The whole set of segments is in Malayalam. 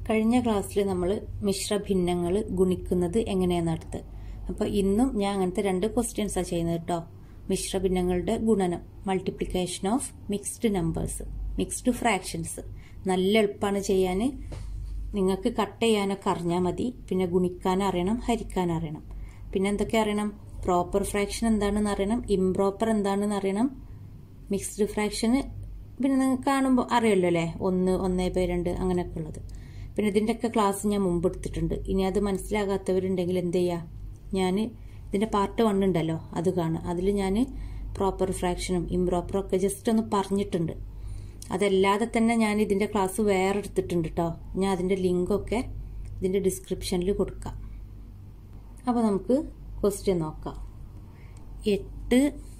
കഴിഞ്ഞ ക്ലാസ്സിൽ നമ്മൾ മിശ്രഭിന്നങ്ങൾ ഗുണിക്കുന്നത് എങ്ങനെയാണെന്ന് അടുത്ത് അപ്പോൾ ഇന്നും ഞാൻ അങ്ങനത്തെ രണ്ട് ക്വസ്റ്റ്യൻസാണ് ചെയ്യുന്നത് കേട്ടോ മിശ്രഭിന്നങ്ങളുടെ ഗുണനം multiplication of mixed numbers mixed fractions നല്ല എളുപ്പമാണ് ചെയ്യാൻ നിങ്ങൾക്ക് കട്ട് ചെയ്യാനൊക്കെ അറിഞ്ഞാൽ മതി പിന്നെ ഗുണിക്കാൻ അറിയണം ഹരിക്കാൻ അറിയണം പിന്നെ എന്തൊക്കെ അറിയണം പ്രോപ്പർ ഫ്രാക്ഷൻ എന്താണെന്ന് അറിയണം ഇംപ്രോപ്പർ എന്താണെന്ന് അറിയണം മിക്സ്ഡ് ഫ്രാക്ഷന് പിന്നെ നിങ്ങൾക്ക് കാണുമ്പോൾ അറിയല്ലോ അല്ലേ ഒന്ന് ഒന്നേ ബൈ രണ്ട് അങ്ങനെയൊക്കെ ഉള്ളത് പിന്നെ ഇതിൻ്റെയൊക്കെ ക്ലാസ് ഞാൻ മുമ്പ് എടുത്തിട്ടുണ്ട് ഇനി അത് മനസ്സിലാകാത്തവരുണ്ടെങ്കിൽ എന്ത് ചെയ്യുക ഞാൻ ഇതിൻ്റെ പാർട്ട് വൺ ഉണ്ടല്ലോ അത് കാണുക അതിൽ ഞാൻ പ്രോപ്പർ ഫ്രാക്ഷനും ഇംപ്രോപ്പറും ഒക്കെ ജസ്റ്റ് ഒന്ന് പറഞ്ഞിട്ടുണ്ട് അതല്ലാതെ തന്നെ ഞാൻ ഇതിൻ്റെ ക്ലാസ് വേറെ എടുത്തിട്ടുണ്ട് കേട്ടോ ഞാൻ അതിൻ്റെ ലിങ്കൊക്കെ ഇതിൻ്റെ ഡിസ്ക്രിപ്ഷനിൽ കൊടുക്കാം അപ്പോൾ നമുക്ക് ക്വസ്റ്റ്യൻ നോക്കാം എട്ട്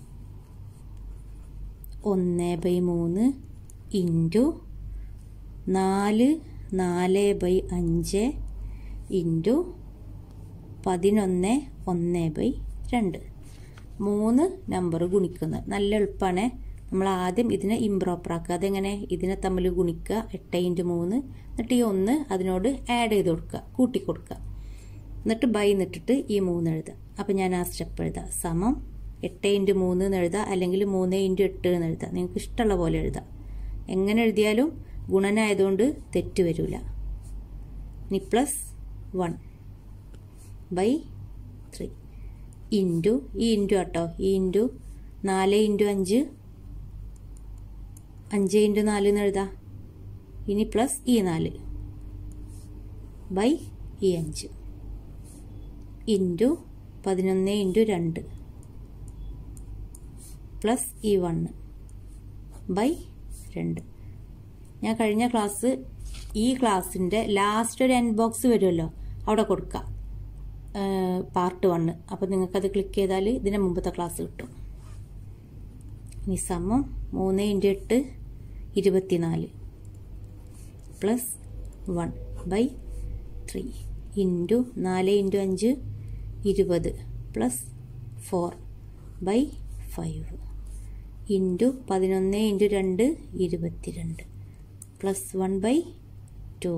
ഒന്ന് ബൈ മൂന്ന് ഇൻറ്റു നാല് നാല് ബൈ അഞ്ച് ഇൻറ്റു പതിനൊന്ന് ഒന്ന് ബൈ രണ്ട് മൂന്ന് നമ്പർ ഗുണിക്കുന്നത് നല്ല എളുപ്പമാണ് നമ്മൾ ആദ്യം ഇതിനെ ഇംപ്രോപ്പർ ആക്കുക അതെങ്ങനെ ഇതിനെ തമ്മിൽ ഗുണിക്കുക എട്ട് ഇൻറ്റു മൂന്ന് എന്നിട്ട് ഈ ഒന്ന് അതിനോട് ആഡ് ചെയ്ത് കൊടുക്കുക കൂട്ടി കൊടുക്കുക എന്നിട്ട് ബൈ എന്നിട്ടിട്ട് ഈ മൂന്ന് എഴുതുക അപ്പം ഞാൻ ആ സ്റ്റെപ്പ് എഴുതാം സമം എട്ട് ഇൻറ്റു മൂന്ന് എന്ന് എഴുതാം അല്ലെങ്കിൽ മൂന്ന് ഇൻറ്റു എട്ട് എന്ന് എഴുതാം നിങ്ങൾക്ക് ഇഷ്ടമുള്ള പോലെ എഴുതാം എങ്ങനെ എഴുതിയാലും ഗുണനായതുകൊണ്ട് തെറ്റ് വരില്ല ഇനി plus one by three into ഈ ഇൻറ്റു ആട്ടോ ഈ ഇൻറ്റു നാല് ഇൻറ്റു അഞ്ച് അഞ്ച് ഇൻറ്റു നാല് എന്ന് എഴുതാം ഇനി പ്ലസ് ഈ നാല് ബൈ ഈ അഞ്ച് ഇൻറ്റു പതിനൊന്ന് ഇൻറ്റു രണ്ട് പ്ലസ് ഈ വണ്ണ് ബൈ രണ്ട് ഞാൻ കഴിഞ്ഞ ക്ലാസ് ഈ ക്ലാസ്സിൻ്റെ ലാസ്റ്റ് ഒരു എൻ ബോക്സ് വരുമല്ലോ അവിടെ കൊടുക്കാം പാർട്ട് വണ്ണ് അപ്പോൾ നിങ്ങൾക്കത് ക്ലിക്ക് ചെയ്താൽ ഇതിന് മുമ്പത്തെ ക്ലാസ് കിട്ടും ഇനി സമം മൂന്ന് ഇൻറ്റു എട്ട് ഇരുപത്തിനാല് plus one by three into നാല് ഇൻറ്റു അഞ്ച് ഇരുപത് plus four by five into പതിനൊന്ന് ഇൻറ്റു രണ്ട് ഇരുപത്തിരണ്ട് plus one by two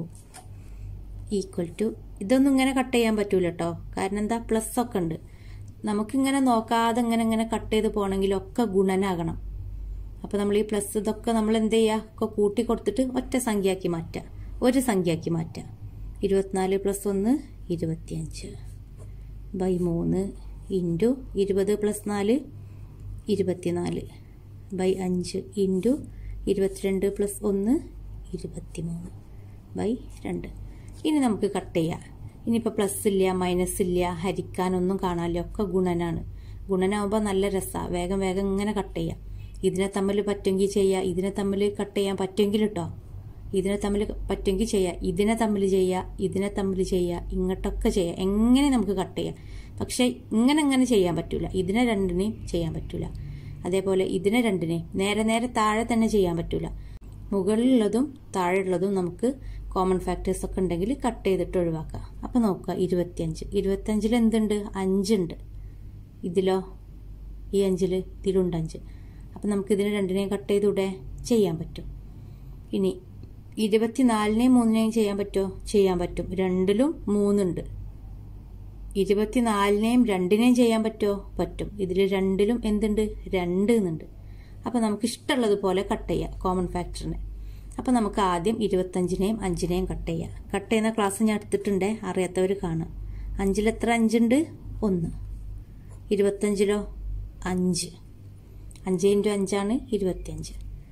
equal to ഇതൊന്നും ഇങ്ങനെ കട്ട് ചെയ്യാൻ പറ്റൂല കേട്ടോ കാരണം എന്താ പ്ലസ് ഒക്കെ ഉണ്ട് നമുക്കിങ്ങനെ നോക്കാതെ ഇങ്ങനെ ഇങ്ങനെ കട്ട് ചെയ്ത് പോകണമെങ്കിലൊക്കെ ഗുണനാകണം അപ്പോൾ നമ്മൾ ഈ പ്ലസ് ഇതൊക്കെ നമ്മൾ എന്ത് ചെയ്യുക ഒക്കെ കൂട്ടി കൊടുത്തിട്ട് ഒറ്റ സംഖ്യയാക്കി മാറ്റുക ഒരു സംഖ്യയാക്കി മാറ്റുക ഇരുപത്തിനാല് പ്ലസ് ഒന്ന് ഇരുപത്തിയഞ്ച് ബൈ മൂന്ന് ഇൻറ്റു ഇരുപത് പ്ലസ് നാല് ഇരുപത്തിനാല് ബൈ അഞ്ച് ഇൻറ്റു ഇരുപത്തിരണ്ട് പ്ലസ് ഒന്ന് ഇരുപത്തിമൂന്ന് ബൈ രണ്ട് ഇനി നമുക്ക് കട്ട് ചെയ്യാം ഇനിയിപ്പോൾ പ്ലസ് ഇല്ല മൈനസ് ഇല്ല ഹരിക്കാനൊന്നും കാണാനില്ല ഒക്കെ ഗുണനാണ് ഗുണനാവുമ്പോൾ നല്ല രസമാണ് വേഗം വേഗം ഇങ്ങനെ കട്ട് ചെയ്യാം ഇതിനെ തമ്മിൽ പറ്റുമെങ്കിൽ ചെയ്യുക ഇതിനെ തമ്മിൽ കട്ട് ചെയ്യാൻ പറ്റുമെങ്കിൽ കേട്ടോ ഇതിനെ തമ്മിൽ പറ്റുമെങ്കിൽ ചെയ്യുക ഇതിനെ തമ്മിൽ ചെയ്യുക ഇതിനെ തമ്മിൽ ചെയ്യുക ഇങ്ങോട്ടൊക്കെ ചെയ്യുക എങ്ങനെ നമുക്ക് കട്ട് ചെയ്യാം പക്ഷേ ഇങ്ങനെ ഇങ്ങനെ ചെയ്യാൻ പറ്റില്ല ഇതിനെ രണ്ടിനെയും ചെയ്യാൻ പറ്റില്ല അതേപോലെ ഇതിനെ രണ്ടിനെയും നേരെ നേരെ താഴെ തന്നെ ചെയ്യാൻ പറ്റില്ല മുകളിലുള്ളതും താഴെയുള്ളതും നമുക്ക് കോമൺ ഫാക്ടേഴ്സ് ഒക്കെ ഉണ്ടെങ്കിൽ കട്ട് ചെയ്തിട്ട് ഒഴിവാക്കാം അപ്പോൾ നോക്കുക ഇരുപത്തിയഞ്ച് ഇരുപത്തഞ്ചിൽ എന്തുണ്ട് അഞ്ചുണ്ട് ഇതിലോ ഈ അഞ്ചിൽ ഇതിലുണ്ട് അഞ്ച് അപ്പം നമുക്ക് ഇതിനെ രണ്ടിനെയും കട്ട് ചെയ്തൂടെ ചെയ്യാൻ പറ്റും ഇനി ഇരുപത്തിനാലിനെയും മൂന്നിനെയും ചെയ്യാൻ പറ്റുമോ ചെയ്യാൻ പറ്റും രണ്ടിലും മൂന്നുണ്ട് ഇരുപത്തിനാലിനെയും രണ്ടിനെയും ചെയ്യാൻ പറ്റുമോ പറ്റും ഇതിൽ രണ്ടിലും എന്തുണ്ട് രണ്ട് എന്നുണ്ട് അപ്പോൾ നമുക്ക് ഇഷ്ടമുള്ളതുപോലെ കട്ട് ചെയ്യാം കോമൺ ഫാക്ടറിനെ അപ്പോൾ നമുക്ക് ആദ്യം ഇരുപത്തഞ്ചിനെയും അഞ്ചിനെയും കട്ട് ചെയ്യാം കട്ട് ചെയ്യുന്ന ക്ലാസ് ഞാൻ എടുത്തിട്ടുണ്ട് അറിയാത്തവർ കാണുക അഞ്ചിൽ എത്ര അഞ്ചുണ്ട് ഒന്ന് ഇരുപത്തഞ്ചിലോ അഞ്ച് അഞ്ച് ഇൻറ്റു അഞ്ചാണ് ഇരുപത്തിയഞ്ച്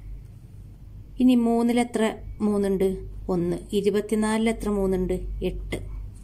ഇനി മൂന്നിൽ എത്ര മൂന്നുണ്ട് ഒന്ന് ഇരുപത്തിനാലിൽ എത്ര മൂന്നുണ്ട് എട്ട്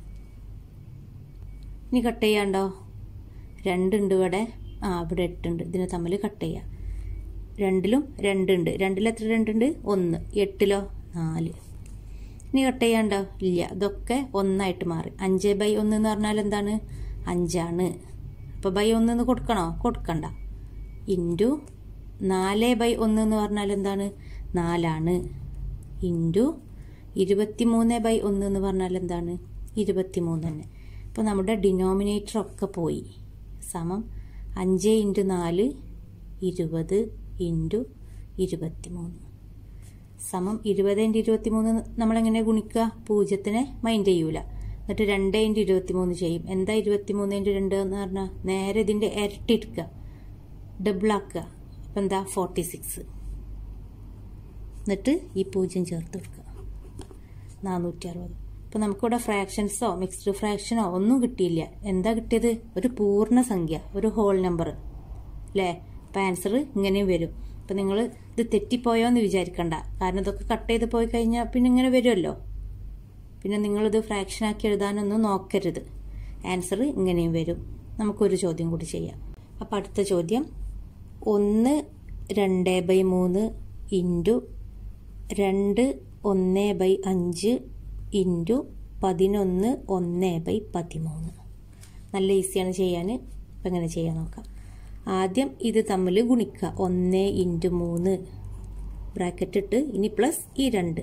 ഇനി കട്ട് ചെയ്യാണ്ടോ രണ്ടുണ്ട് ഇവിടെ ആ ഇവിടെ എട്ടുണ്ട് ഇതിനെ തമ്മിൽ കട്ട് ചെയ്യാം രണ്ടിലും രണ്ടുണ്ട് രണ്ടിൽ എത്ര രണ്ടുണ്ട് ഒന്ന് എട്ടിലോ നാല് ഇനി കട്ട് ചെയ്യാണ്ടോ ഇല്ല ഇതൊക്കെ ഒന്നായിട്ട് മാറി അഞ്ച് ബൈ ഒന്ന് എന്ന് പറഞ്ഞാൽ എന്താണ് അഞ്ചാണ് അപ്പോൾ ബൈ ഒന്ന് കൊടുക്കണോ കൊടുക്കണ്ട ഇൻറ്റു നാല് ബൈ ഒന്ന് എന്ന് പറഞ്ഞാൽ എന്താണ് നാലാണ് ഇൻറ്റു ഇരുപത്തിമൂന്ന് ബൈ ഒന്ന് എന്ന് പറഞ്ഞാൽ എന്താണ് ഇരുപത്തിമൂന്ന് തന്നെ അപ്പോൾ നമ്മുടെ ഡിനോമിനേറ്റർ ഒക്കെ പോയി സമം അഞ്ച് ഇൻറ്റു നാല് ഇരുപത് ഇൻറ്റു ഇരുപത്തിമൂന്ന് സമം ഇരുപത് ഇൻറ്റു ഇരുപത്തി മൂന്ന് നമ്മളെങ്ങനെ ഗുണിക്കുക പൂജ്യത്തിനെ മൈൻഡ് ചെയ്യൂല എന്നിട്ട് രണ്ട് ഇൻറ്റു ഇരുപത്തി മൂന്ന് ചെയ്യും എന്താ ഇരുപത്തി മൂന്ന് ഇൻറ്റു രണ്ട് എന്ന് പറഞ്ഞാൽ നേരെ ഇതിൻ്റെ ഇരട്ടി എടുക്കുക ഡബിൾ ആക്കുക അപ്പം എന്താ ഫോർട്ടി സിക്സ് എന്നിട്ട് ഈ പൂജ്യം ചേർത്ത് കൊടുക്കുക നാനൂറ്റി അറുപത് അപ്പോൾ നമുക്കിവിടെ ഫ്രാക്ഷൻസോ മിക്സ്ഡ് ഫ്രാക്ഷനോ ഒന്നും കിട്ടിയില്ല എന്താ കിട്ടിയത് ഒരു പൂർണ്ണ സംഖ്യ ഒരു ഹോൾ നമ്പർ അല്ലേ അപ്പം ആൻസർ ഇങ്ങനെയും വരും അപ്പം നിങ്ങൾ ഇത് തെറ്റിപ്പോയോ എന്ന് വിചാരിക്കണ്ട കാരണം ഇതൊക്കെ കട്ട് ചെയ്ത് പോയി കഴിഞ്ഞാൽ പിന്നെ ഇങ്ങനെ വരുമല്ലോ പിന്നെ നിങ്ങളിത് ഫ്രാക്ഷനാക്കി എഴുതാനൊന്നും നോക്കരുത് ആൻസർ ഇങ്ങനെയും വരും നമുക്കൊരു ചോദ്യം കൂടി ചെയ്യാം അപ്പം അടുത്ത ചോദ്യം ഒന്ന് രണ്ട് ബൈ മൂന്ന് ഇൻറ്റു രണ്ട് ഒന്ന് ബൈ അഞ്ച് ഇൻറ്റു പതിനൊന്ന് ഒന്ന് ബൈ പതിമൂന്ന് നല്ല ഈസിയാണ് ചെയ്യാൻ ഇപ്പം എങ്ങനെ ചെയ്യാൻ നോക്കാം ആദ്യം ഇത് തമ്മിൽ ഗുണിക്കുക ഒന്ന് ഇൻറ്റു മൂന്ന് ബ്രാക്കറ്റ് ഇട്ട് ഇനി പ്ലസ് ഈ രണ്ട്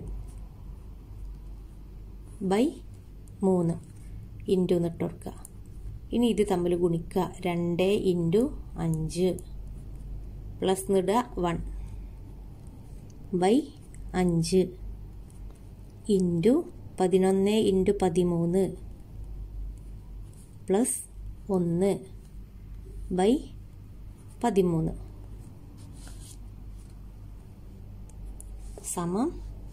ബൈ മൂന്ന് ഇൻറ്റു എന്നിട്ട് കൊടുക്കുക ഇനി ഇത് തമ്മിൽ ഗുണിക്കുക രണ്ട് ഇൻറ്റു അഞ്ച് പ്ലസ് നിടുക വൺ ബൈ അഞ്ച് ഇൻറ്റു പതിനൊന്ന് ഇൻറ്റു പതിമൂന്ന് പ്ലസ് ഒന്ന് ബൈ പതിമൂന്ന് സമം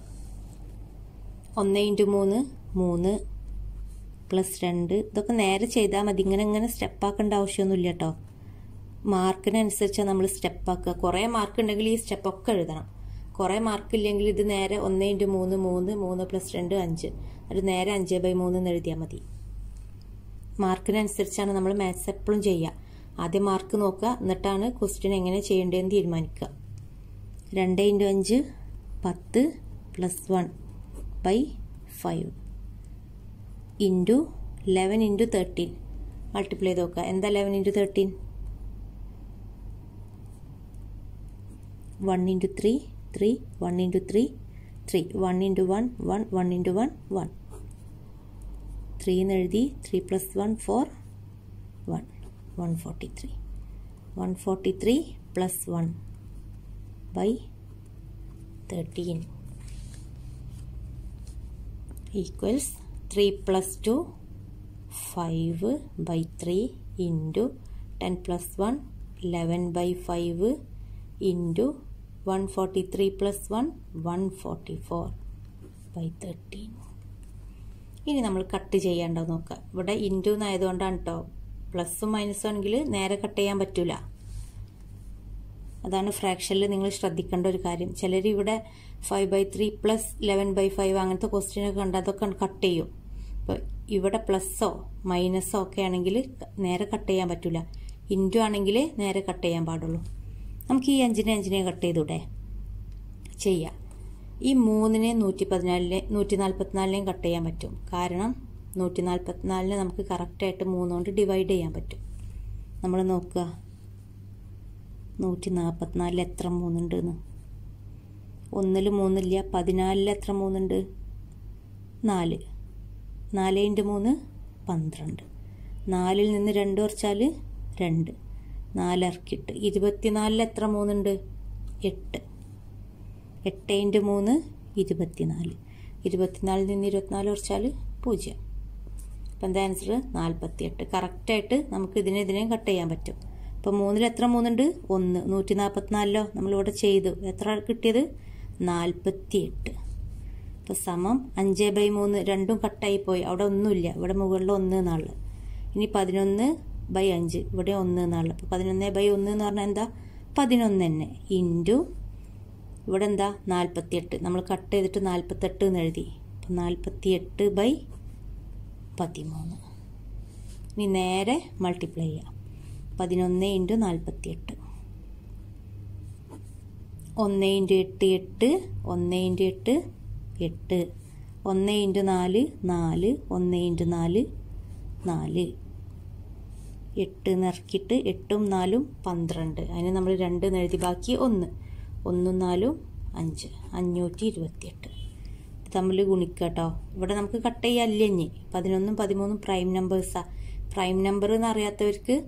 ഒന്ന് ഇൻറ്റു മൂന്ന് മൂന്ന് പ്ലസ് രണ്ട് ഇതൊക്കെ നേരെ ചെയ്താൽ മതി ഇങ്ങനെ ഇങ്ങനെ സ്റ്റെപ്പാക്കേണ്ട ആവശ്യമൊന്നുമില്ല കേട്ടോ മാർക്കിനനുസരിച്ചാണ് നമ്മൾ സ്റ്റെപ്പാക്കുക കുറേ മാർക്ക് ഉണ്ടെങ്കിൽ ഈ സ്റ്റെപ്പൊക്കെ എഴുതണം കുറേ മാർക്ക് ഇല്ലെങ്കിൽ ഇത് നേരെ ഒന്ന് ഇൻറ്റു മൂന്ന് മൂന്ന് മൂന്ന് പ്ലസ് രണ്ട് അഞ്ച് അത് നേരെ അഞ്ച് ബൈ മൂന്ന് എന്ന് എഴുതിയാൽ മതി മാർക്കിനനുസരിച്ചാണ് നമ്മൾ മാത്സ് എപ്പോഴും ചെയ്യുക ആദ്യം മാർക്ക് നോക്കുക എന്നിട്ടാണ് ക്വസ്റ്റ്യൻ എങ്ങനെ ചെയ്യേണ്ടതെന്ന് തീരുമാനിക്കുക രണ്ട് ഇൻറ്റു അഞ്ച് പത്ത് plus one by five into eleven into thirteen multiply ചെയ്ത് നോക്കുക എന്താ eleven into thirteen one into three three one into three three one into one one one into one one three എന്ന് എഴുതി three plus one four one one forty three one forty three plus one by thirteen equals three plus two five by three into ten plus one eleven by five into one forty three plus one one forty four by thirteen ഇനി നമ്മൾ കട്ട് ചെയ്യേണ്ടോ നോക്കാം ഇവിടെ ഇൻറ്റു എന്നായതുകൊണ്ടാണ് കേട്ടോ പ്ലസ്സും മൈനസും ആണെങ്കിൽ നേരെ കട്ട് ചെയ്യാൻ പറ്റൂല അതാണ് ഫ്രാക്ഷനിൽ നിങ്ങൾ ശ്രദ്ധിക്കേണ്ട ഒരു കാര്യം ചിലർ ഇവിടെ five by three plus eleven by five അങ്ങനത്തെ ക്വസ്റ്റ്യനൊക്കെ കണ്ട് അതൊക്കെ കട്ട് ചെയ്യും ഇപ്പോൾ ഇവിടെ പ്ലസ്സോ മൈനസോ ഒക്കെ ആണെങ്കിൽ നേരെ കട്ട് ചെയ്യാൻ പറ്റൂല ഇൻറ്റു ആണെങ്കിൽ നേരെ കട്ട് ചെയ്യാൻ പാടുള്ളൂ നമുക്ക് ഈ അഞ്ചിനെ അഞ്ചിനെ കട്ട് ചെയ്തൂടെ ചെയ്യാം ഈ മൂന്നിനെ നൂറ്റി പതിനാലിനെ നൂറ്റി നാൽപ്പത്തിനാലിനെയും കട്ട് ചെയ്യാൻ പറ്റും കാരണം നൂറ്റി നാൽപ്പത്തിനാലിനെ നമുക്ക് കറക്റ്റായിട്ട് മൂന്നുകൊണ്ട് ഡിവൈഡ് ചെയ്യാൻ പറ്റും നമ്മൾ നോക്കുക നൂറ്റി നാൽപ്പത്തിനാലിൽ എത്ര മൂന്നുണ്ടെന്ന് ഒന്നിൽ മൂന്നില്ല പതിനാലിൽ എത്ര മൂന്നുണ്ട് നാല് നാല് ഇൻറ്റു മൂന്ന് പന്ത്രണ്ട് നാലിൽ നിന്ന് രണ്ട് കുറച്ചാൽ രണ്ട് നാലിറക്കിട്ട് ഇരുപത്തിനാലിൽ എത്ര മൂന്നുണ്ട് എട്ട് എട്ട് ഇൻറ്റു മൂന്ന് ഇരുപത്തിനാല് ഇരുപത്തിനാലിൽ നിന്ന് ഇരുപത്തിനാല് കുറച്ചാൽ പൂജ്യം അപ്പം എന്താ ആൻസർ നാൽപ്പത്തി എട്ട് കറക്റ്റായിട്ട് നമുക്ക് ഇതിനെ ഇതിനെയും കട്ട് ചെയ്യാൻ പറ്റും അപ്പം മൂന്നിൽ എത്ര മൂന്നുണ്ട് ഒന്ന് നൂറ്റി നാൽപ്പത്തിനാലിലോ നമ്മളിവിടെ ചെയ്തു എത്ര കിട്ടിയത് നാൽപ്പത്തി എട്ട് അപ്പോൾ സമം അഞ്ച് ബൈ മൂന്ന് രണ്ടും കട്ടായി പോയി അവിടെ ഒന്നുമില്ല ഇവിടെ മുകളിൽ ഒന്ന് എന്നാള് ഇനി പതിനൊന്ന് ബൈ അഞ്ച് ഇവിടെ ഒന്ന് എന്നാള് അപ്പോൾ പതിനൊന്ന് ബൈ ഒന്ന് എന്ന് പറഞ്ഞാൽ എന്താ പതിനൊന്ന് തന്നെ ഇൻറ്റു ഇവിടെ എന്താ നാൽപ്പത്തിയെട്ട് നമ്മൾ കട്ട് ചെയ്തിട്ട് നാൽപ്പത്തെട്ട് എന്ന് എഴുതി അപ്പം നാൽപ്പത്തിയെട്ട് ബൈ പതിമൂന്ന് ഇനി നേരെ മൾട്ടിപ്ലൈ ചെയ്യാം പതിനൊന്ന് ഇൻറ്റു നാൽപ്പത്തിയെട്ട് ഒന്ന് ഇൻറ്റു എട്ട് എട്ട് ഒന്ന് ഇൻറ്റു എട്ട് എട്ട് ഒന്ന് ഇൻറ്റു നാല് നാല് ഒന്ന് ഇൻറ്റു നാല് നാല് എട്ട് നിറക്കിയിട്ട് എട്ടും നാലും പന്ത്രണ്ട് അതിന് നമ്മൾ രണ്ട് എഴുതി ബാക്കി ഒന്ന് ഒന്നും നാലും അഞ്ച് അഞ്ഞൂറ്റി ഇരുപത്തിയെട്ട് തമ്മിൽ ഗുണിക്കട്ടോ ഇവിടെ നമുക്ക് കട്ട് ചെയ്യാല്ല ഇനി പതിനൊന്നും പതിമൂന്നും പ്രൈം നമ്പേഴ്സാണ് പ്രൈം നമ്പർ എന്ന് അറിയാത്തവർക്ക്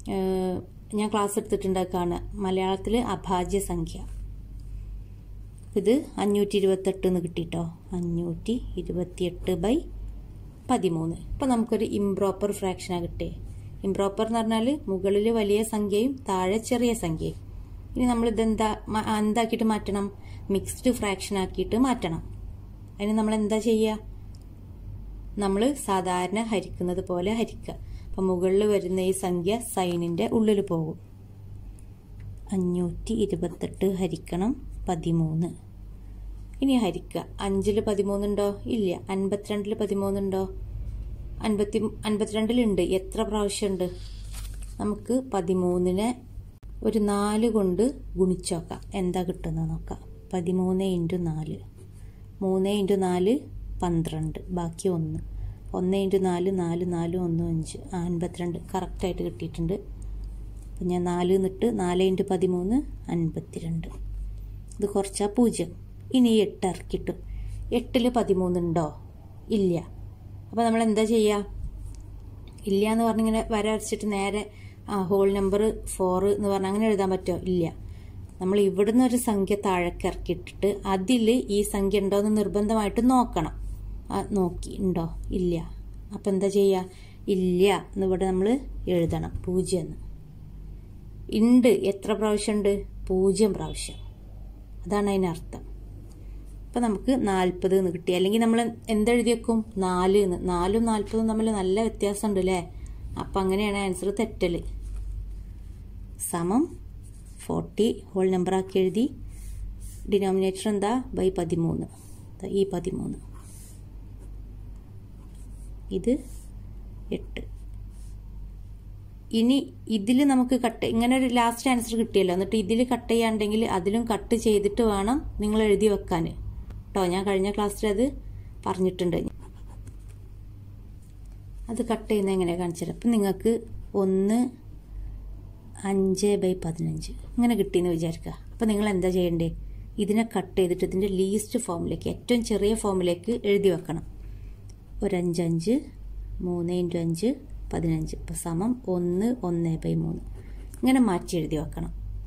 ഞാൻ ക്ലാസ് എടുത്തിട്ടുണ്ട് കാണുക മലയാളത്തിൽ അഭാജ്യ സംഖ്യ ഇത് അഞ്ഞൂറ്റി ഇരുപത്തെട്ട് എന്ന് കിട്ടിട്ടോ അഞ്ഞൂറ്റി ഇരുപത്തിയെട്ട് ബൈ പതിമൂന്ന് ഇപ്പം നമുക്കൊരു ഇംപ്രോപ്പർ ഫ്രാക്ഷനാണ് കിട്ടിയത് ഇംപ്രോപ്പർ എന്ന് പറഞ്ഞാൽ മുകളിൽ വലിയ സംഖ്യയും താഴെ ചെറിയ സംഖ്യയും ഇനി നമ്മൾ ഇതെന്താ മ- എന്താക്കിയിട്ട് മാറ്റണം മിക്സ്ഡ് ഫ്രാക്ഷൻ ആക്കിയിട്ട് മാറ്റണം അതിന് നമ്മൾ എന്താ ചെയ്യുക നമ്മൾ സാധാരണ ഹരിക്കുന്നത് പോലെ ഹരിക്കുക അപ്പം മുകളിൽ വരുന്ന ഈ സംഖ്യ സൈനിൻ്റെ ഉള്ളിൽ പോകും അഞ്ഞൂറ്റി ഇരുപത്തെട്ട് ഹരിക്കണം പതിമൂന്ന് ഇനി ഹരിക്കുക അഞ്ചിൽ പതിമൂന്നുണ്ടോ ഇല്ല അൻപത്തിരണ്ടിൽ പതിമൂന്നുണ്ടോ അൻപത്തി അൻപത്തിരണ്ടിലുണ്ട് എത്ര പ്രാവശ്യമുണ്ട് നമുക്ക് പതിമൂന്നിനെ ഒരു നാല് കൊണ്ട് ഗുണിച്ചോക്കാം എന്താ കിട്ടുന്നത് നോക്കാം പതിമൂന്ന് ഇൻറ്റു നാല് മൂന്ന് ഇൻറ്റു നാല് പന്ത്രണ്ട് ബാക്കി ഒന്ന് ഒന്ന് ഇൻറ്റു നാല് നാല് നാല് ഒന്ന് അഞ്ച് ആ അൻപത്തിരണ്ട് കറക്റ്റായിട്ട് കിട്ടിയിട്ടുണ്ട് അപ്പം ഞാൻ നാല് നിട്ട് നാല് ഇൻറ്റു പതിമൂന്ന് അൻപത്തിരണ്ട് ഇത് കുറച്ചാൽ പൂജ്യം ഇനി ഈ എട്ട് ഇറക്കിട്ടു എട്ടിൽ പതിമൂന്നുണ്ടോ ഇല്ല അപ്പോൾ നമ്മൾ എന്താ ചെയ്യുക ഇല്ല എന്ന് പറഞ്ഞിങ്ങനെ വര വരച്ചിട്ട് നേരെ ആ ഹോൾ നമ്പർ ഫോർ എന്ന് പറഞ്ഞാൽ അങ്ങനെ എഴുതാൻ പറ്റുമോ ഇല്ല നമ്മൾ ഇവിടുന്ന് ഒരു സംഖ്യ താഴേക്ക് ഇറക്കിയിട്ടിട്ട് അതിൽ ഈ സംഖ്യ ഉണ്ടോ എന്ന് നിർബന്ധമായിട്ട് നോക്കണം ആ നോക്കി ഉണ്ടോ ഇല്ല അപ്പം എന്താ ചെയ്യുക ഇല്ല എന്നിവിടെ നമ്മൾ എഴുതണം പൂജ്യം എന്ന് ഉണ്ട് എത്ര പ്രാവശ്യം ഉണ്ട് പൂജ്യം പ്രാവശ്യം അതാണ് അതിനർത്ഥം അപ്പം നമുക്ക് നാൽപ്പത് എന്ന് കിട്ടി അല്ലെങ്കിൽ നമ്മൾ എന്തെഴുതി വെക്കും നാല് എന്ന് നാലും നാൽപ്പതും തമ്മിൽ നല്ല വ്യത്യാസമുണ്ട് അല്ലേ അപ്പം അങ്ങനെയാണ് ആൻസർ തെറ്റൽ സമം ഫോർട്ടി ഹോൾ നമ്പർ ആക്കി എഴുതി ഡിനോമിനേറ്റർ എന്താ ബൈ പതിമൂന്ന് ദാ ഈ പതിമൂന്ന് ഇത് എട്ട് ഇനി ഇതിൽ നമുക്ക് കട്ട് ഇങ്ങനെ ഒരു ലാസ്റ്റ് ആൻസർ കിട്ടിയല്ലോ എന്നിട്ട് ഇതിൽ കട്ട് ചെയ്യാണ്ടെങ്കിൽ അതിലും കട്ട് ചെയ്തിട്ട് വേണം നിങ്ങൾ എഴുതി വെക്കാൻ കേട്ടോ ഞാൻ കഴിഞ്ഞ ക്ലാസ്സിൽ അത് പറഞ്ഞിട്ടുണ്ട് അത് കട്ട് ചെയ്യുന്നത് എങ്ങനെയാണ് കാണിച്ചത് അപ്പം നിങ്ങൾക്ക് ഒന്ന് അഞ്ച് ബൈ പതിനഞ്ച് ഇങ്ങനെ കിട്ടിയെന്ന് വിചാരിക്കുക അപ്പം നിങ്ങൾ എന്താ ചെയ്യണ്ടേ ഇതിനെ കട്ട് ചെയ്തിട്ട് ഇതിൻ്റെ ലീസ്റ്റ് ഫോമിലേക്ക് ഏറ്റവും ചെറിയ ഫോമിലേക്ക് എഴുതി വെക്കണം ഒരു അഞ്ചഞ്ച് മൂന്ന് ഇൻറ്റു അഞ്ച് പതിനഞ്ച് ഇപ്പം സമം ഒന്ന് ഒന്ന് ബൈ മൂന്ന് ഇങ്ങനെ മാറ്റി എഴുതി വെക്കണം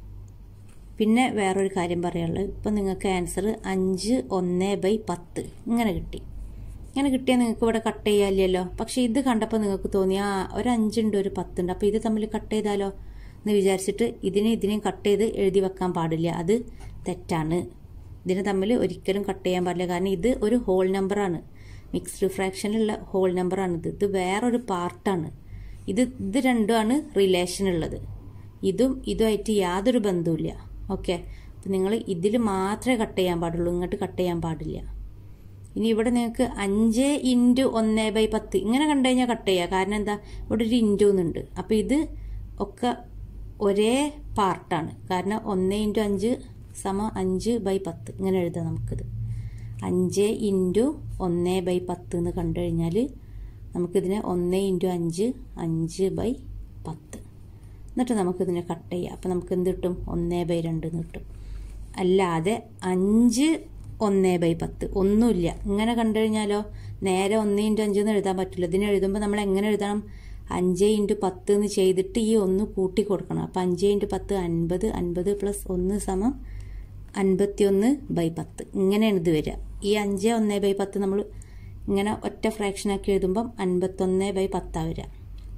പിന്നെ വേറൊരു കാര്യം പറയാനുള്ളത് ഇപ്പം നിങ്ങൾക്ക് ആൻസർ അഞ്ച് ഒന്ന് ബൈ പത്ത് ഇങ്ങനെ കിട്ടി ഇങ്ങനെ കിട്ടിയാൽ നിങ്ങൾക്ക് ഇവിടെ കട്ട് ചെയ്യാനില്ലല്ലോ പക്ഷേ ഇത് കണ്ടപ്പോൾ നിങ്ങൾക്ക് തോന്നി ആ ഒരു അഞ്ചുണ്ട് ഒരു പത്തുണ്ട് അപ്പോൾ ഇത് തമ്മിൽ കട്ട് ചെയ്താലോ എന്ന് വിചാരിച്ചിട്ട് ഇതിനെ ഇതിനെയും കട്ട് ചെയ്ത് എഴുതി വെക്കാൻ പാടില്ല അത് തെറ്റാണ് ഇതിനെ തമ്മിൽ ഒരിക്കലും കട്ട് ചെയ്യാൻ പാടില്ല കാരണം ഇത് ഒരു ഹോൾ നമ്പറാണ് മിക്സ്ഡ് ഫ്രാക്ഷനിലുള്ള ഹോൾ നമ്പറാണിത് ഇത് വേറൊരു പാർട്ടാണ് ഇത് ഇത് രണ്ടുമാണ് റിലേഷൻ ഉള്ളത് ഇതും ഇതുമായിട്ട് യാതൊരു ബന്ധവുമില്ല ഓക്കെ അപ്പം നിങ്ങൾ ഇതിൽ മാത്രമേ കട്ട് ചെയ്യാൻ പാടുള്ളൂ ഇങ്ങോട്ട് കട്ട് ചെയ്യാൻ പാടില്ല ഇനി ഇവിടെ നിങ്ങൾക്ക് അഞ്ച് ഇൻറ്റു ഒന്ന് ബൈ പത്ത് ഇങ്ങനെ കണ്ടു കഴിഞ്ഞാൽ കട്ട് ചെയ്യുക കാരണം എന്താ ഇവിടെ ഒരു ഇൻറ്റു എന്നുണ്ട് അപ്പോൾ ഇത് ഒക്കെ ഒരേ പാർട്ടാണ് കാരണം ഒന്ന് ഇൻറ്റു അഞ്ച് സമ അഞ്ച് ബൈ പത്ത് ഇങ്ങനെ എഴുതാം നമുക്കിത് അഞ്ച് ഇൻറ്റു ഒന്ന് ബൈ പത്ത് എന്ന് കണ്ടു കഴിഞ്ഞാൽ നമുക്കിതിനെ ഒന്ന് ഇൻറ്റു അഞ്ച് അഞ്ച് ബൈ പത്ത് എന്നിട്ട് നമുക്കിതിനെ കട്ട് ചെയ്യാം അപ്പം നമുക്ക് എന്ത് കിട്ടും ഒന്ന് ബൈ രണ്ട് എന്ന് കിട്ടും അല്ലാതെ അഞ്ച് ഒന്ന് ബൈ പത്ത് ഒന്നുമില്ല ഇങ്ങനെ കണ്ടു കഴിഞ്ഞാലോ നേരെ ഒന്ന് ഇൻറ്റു അഞ്ച് എന്ന് എഴുതാൻ പറ്റില്ല ഇതിന് എഴുതുമ്പോൾ നമ്മൾ എങ്ങനെ എഴുതണം അഞ്ച് ഇൻറ്റു പത്ത് എന്ന് ചെയ്തിട്ട് ഈ ഒന്ന് കൂട്ടി കൊടുക്കണം അപ്പം അഞ്ച് ഇൻറ്റു പത്ത് അൻപത് അൻപത് പ്ലസ് ഒന്ന് സമം അൻപത്തിയൊന്ന് ബൈ പത്ത് ഇങ്ങനെയാണ് ഇത് വരിക ഈ അഞ്ച് ഒന്ന് ബൈ പത്ത് നമ്മൾ ഇങ്ങനെ ഒറ്റ ഫ്രാക്ഷനാക്കി എഴുതുമ്പം അൻപത്തൊന്ന് ബൈ പത്താണ് വരിക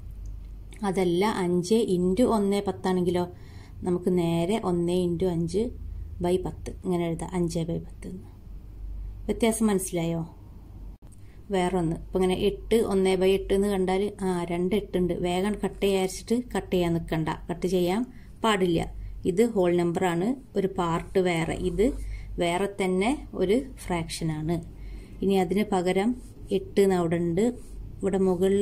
അതല്ല അഞ്ച് ഇൻറ്റു ഒന്ന് പത്താണെങ്കിലോ നമുക്ക് നേരെ ഒന്ന് ഇൻറ്റു അഞ്ച് ബൈ പത്ത് ഇങ്ങനെ എഴുതാം അഞ്ച് ബൈ പത്ത് എന്ന് വ്യത്യാസം മനസ്സിലായോ വേറൊന്ന് ഇപ്പം ഇങ്ങനെ എട്ട് ഒന്ന് ബൈ എട്ട് എന്ന് കണ്ടാൽ ആ രണ്ട് എട്ടുണ്ട് വേഗം കട്ട് ചെയ്യാരിച്ചിട്ട് കട്ട് ചെയ്യാൻ നിൽക്കണ്ട കട്ട് ചെയ്യാൻ പാടില്ല ഇത് ഹോൾ നമ്പറാണ് ഒരു പാർട്ട് വേറെ ഇത് വേറെ തന്നെ ഒരു ഫ്രാക്ഷനാണ് ഇനി അതിന് പകരം എട്ട് എന്ന് അവിടെ ഉണ്ട് ഇവിടെ മുകളിൽ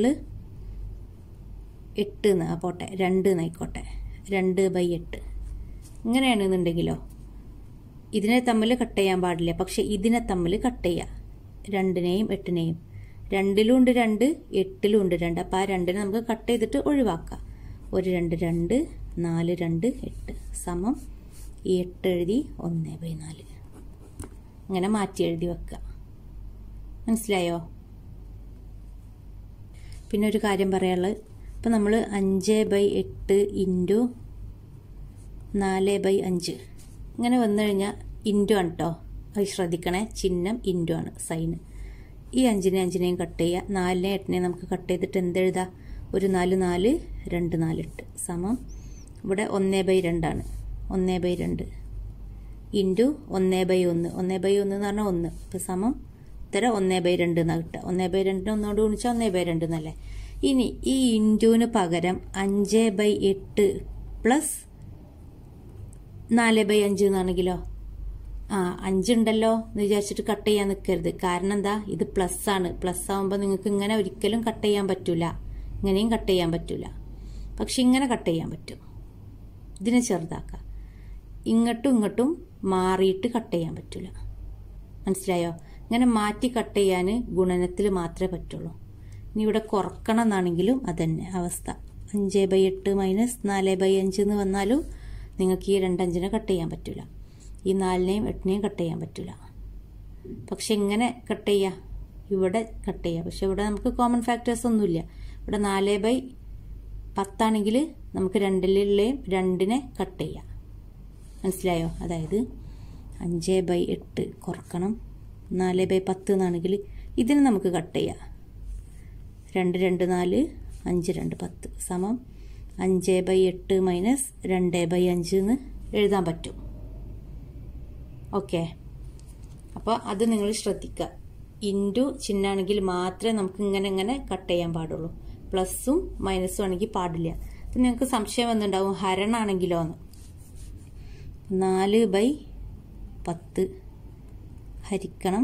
എട്ട് എന്ന് ആ പോട്ടെ രണ്ട് എന്നായിക്കോട്ടെ രണ്ട് ബൈ എട്ട് ഇങ്ങനെയാണെന്നുണ്ടെങ്കിലോ ഇതിനെ തമ്മിൽ കട്ട് ചെയ്യാൻ പാടില്ല പക്ഷെ ഇതിനെ തമ്മിൽ കട്ട് ചെയ്യാം രണ്ടിനെയും എട്ടിനെയും രണ്ടിലും ഉണ്ട് രണ്ട് എട്ടിലും ഉണ്ട് രണ്ട് അപ്പോൾ ആ രണ്ടിനെ നമുക്ക് കട്ട് ചെയ്തിട്ട് ഒഴിവാക്കാം ഒരു രണ്ട് രണ്ട് നാല് രണ്ട് എട്ട് സമം ഈ എട്ട് എഴുതി ഒന്ന് ബൈ നാല് അങ്ങനെ മാറ്റി എഴുതി വെക്കുക മനസ്സിലായോ പിന്നെ ഒരു കാര്യം പറയാനുള്ളത് ഇപ്പം നമ്മൾ അഞ്ച് ബൈ എട്ട് ഇൻറ്റു നാല് ബൈ അഞ്ച് ഇങ്ങനെ വന്നു കഴിഞ്ഞാൽ ഇൻറ്റു ആണ് കേട്ടോ അത് ശ്രദ്ധിക്കണേ ചിഹ്നം ഇൻറ്റു ആണ് സൈന് ഈ അഞ്ചിനെ അഞ്ചിനെയും കട്ട് ചെയ്യുക നാലിനെ എട്ടിനെയും നമുക്ക് കട്ട് ചെയ്തിട്ട് എന്തെഴുതാം ഒരു നാല് നാല് രണ്ട് നാല് എട്ട് സമം ഇവിടെ ഒന്നേ ബൈ രണ്ടാണ് ഒന്നേ ബൈ രണ്ട് ഇൻറ്റു ഒന്നേ ബൈ ഒന്ന് ഒന്നേ ബൈ ഒന്ന് എന്ന് പറഞ്ഞാൽ ഒന്ന് ഇപ്പം സമം ഉത്തരം ഒന്നേ ബൈ രണ്ട് എന്നാണ് കിട്ടുക ഒന്നേ ബൈ രണ്ടിന് ഒന്നുകൊണ്ട് ഗുണിച്ചാൽ ഒന്നേ ബൈ രണ്ട് എന്നല്ലേ ഇനി ഈ ഇൻറ്റുവിന് പകരം അഞ്ച് ബൈ എട്ട് പ്ലസ് നാല് ബൈ അഞ്ച് എന്നാണെങ്കിലോ ആ അഞ്ചുണ്ടല്ലോ എന്ന് വിചാരിച്ചിട്ട് കട്ട് ചെയ്യാൻ നിൽക്കരുത് കാരണം എന്താ ഇത് പ്ലസ് ആണ് പ്ലസ് ആകുമ്പോൾ നിങ്ങൾക്ക് ഇങ്ങനെ ഒരിക്കലും കട്ട് ചെയ്യാൻ പറ്റൂല ഇങ്ങനെയും കട്ട് ചെയ്യാൻ പറ്റൂല പക്ഷെ ഇങ്ങനെ കട്ട് ചെയ്യാൻ പറ്റും ഇതിനെ ചെറുതാക്കാം ഇങ്ങോട്ടും ഇങ്ങോട്ടും മാറിയിട്ട് കട്ട് ചെയ്യാൻ പറ്റൂല മനസ്സിലായോ ഇങ്ങനെ മാറ്റി കട്ട് ചെയ്യാൻ ഗുണനത്തിൽ മാത്രമേ പറ്റുള്ളൂ ഇനി ഇവിടെ കുറക്കണം എന്നാണെങ്കിലും അതന്നെ അവസ്ഥ അഞ്ച് ബൈ എട്ട് മൈനസ് നാല് ബൈ അഞ്ച് എന്ന് വന്നാലും നിങ്ങൾക്ക് ഈ രണ്ടഞ്ചിനെ കട്ട് ചെയ്യാൻ പറ്റില്ല ഈ നാലിനെയും എട്ടിനെയും കട്ട് ചെയ്യാൻ പറ്റില്ല പക്ഷെ എങ്ങനെ കട്ട് ചെയ്യുക ഇവിടെ കട്ട് ചെയ്യുക പക്ഷെ ഇവിടെ നമുക്ക് കോമൺ ഫാക്ടേഴ്സ് ഒന്നുമില്ല ഇവിടെ നാല് ബൈ പത്താണെങ്കിൽ നമുക്ക് രണ്ടിലെയും രണ്ടിനെ കട്ട് ചെയ്യാം മനസ്സിലായോ അതായത് അഞ്ച് ബൈ എട്ട് കുറക്കണം നാല് ബൈ പത്ത് എന്നാണെങ്കിൽ ഇതിന് നമുക്ക് കട്ട് ചെയ്യാം രണ്ട് രണ്ട് നാല് അഞ്ച് രണ്ട് പത്ത് സമം അഞ്ച് ബൈ എട്ട് മൈനസ് രണ്ട് ബൈ അഞ്ച് എന്ന് എഴുതാൻ പറ്റും ഓക്കെ അപ്പോൾ അത് നിങ്ങൾ ശ്രദ്ധിക്കുക ഇൻറ്റു ചിഹ്നമാണെങ്കിൽ മാത്രമേ നമുക്ക് ഇങ്ങനെ ഇങ്ങനെ കട്ട് ചെയ്യാൻ പാടുള്ളൂ പ്ലസ്സും മൈനസും ആണെങ്കിൽ പാടില്ല അപ്പം നിങ്ങൾക്ക് സംശയം വന്നിട്ടുണ്ടാവും ഹരണാണെങ്കിലോ എന്ന് നാല് ബൈ പത്ത് ഹരിക്കണം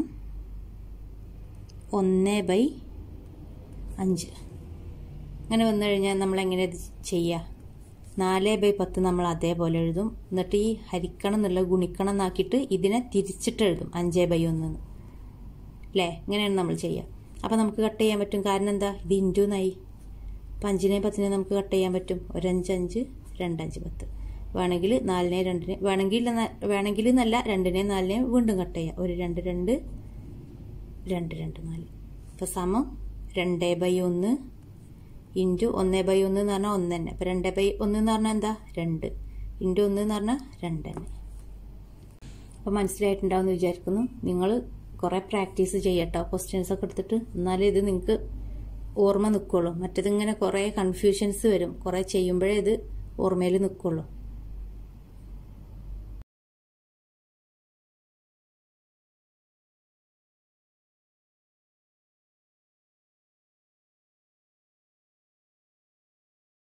ഒന്ന് ബൈ അഞ്ച് അങ്ങനെ വന്നു കഴിഞ്ഞാൽ നമ്മൾ എങ്ങനെ ഇത് ചെയ്യുക നാല് ബൈ പത്ത് നമ്മൾ അതേപോലെ എഴുതും എന്നിട്ട് ഈ ഹരിക്കണം എന്നുള്ള ഗുണിക്കണം എന്നാക്കിയിട്ട് ഇതിനെ തിരിച്ചിട്ട് എഴുതും അഞ്ച് ബൈ ഒന്ന് അല്ലേ ഇങ്ങനെയാണ് നമ്മൾ ചെയ്യുക അപ്പോൾ നമുക്ക് കട്ട് ചെയ്യാൻ പറ്റും കാരണം എന്താ ഇത് ഇൻറ്റു എന്നായി അപ്പം അഞ്ചിനെയും പത്തിനെയും നമുക്ക് കട്ട് ചെയ്യാൻ പറ്റും ഒരഞ്ച് അഞ്ച് രണ്ടഞ്ച് പത്ത് വേണമെങ്കിൽ നാലിനെ രണ്ടിനെ വേണമെങ്കിൽ വേണമെങ്കിൽ എന്നല്ല രണ്ടിനെയും നാലിനെയും വീണ്ടും കട്ട് ചെയ്യാം ഒരു രണ്ട് രണ്ട് രണ്ട് രണ്ട് നാല് അപ്പോൾ സമം രണ്ട് ബൈ ഒന്ന് ഇൻറ്റു ഒന്ന് ബൈ ഒന്ന് എന്ന് പറഞ്ഞാൽ ഒന്ന് തന്നെ അപ്പോൾ രണ്ട് ബൈ ഒന്ന് എന്ന് പറഞ്ഞാൽ എന്താ രണ്ട് ഇൻറ്റു ഒന്ന് എന്ന് പറഞ്ഞാൽ രണ്ട് തന്നെ അപ്പോൾ മനസ്സിലായിട്ടുണ്ടാവും എന്ന് വിചാരിക്കുന്നു നിങ്ങൾ കുറേ പ്രാക്ടീസ് ചെയ്യട്ടോ ക്വസ്റ്റ്യൻസ് ഒക്കെ എടുത്തിട്ട് എന്നാലേ ഇത് നിങ്ങൾക്ക് ഓർമ്മ നിൽക്കുള്ളൂ മറ്റേതിങ്ങനെ കുറേ കൺഫ്യൂഷൻസ് വരും കുറേ ചെയ്യുമ്പോഴേ ഇത് ഓർമ്മയിൽ നിൽക്കുള്ളൂ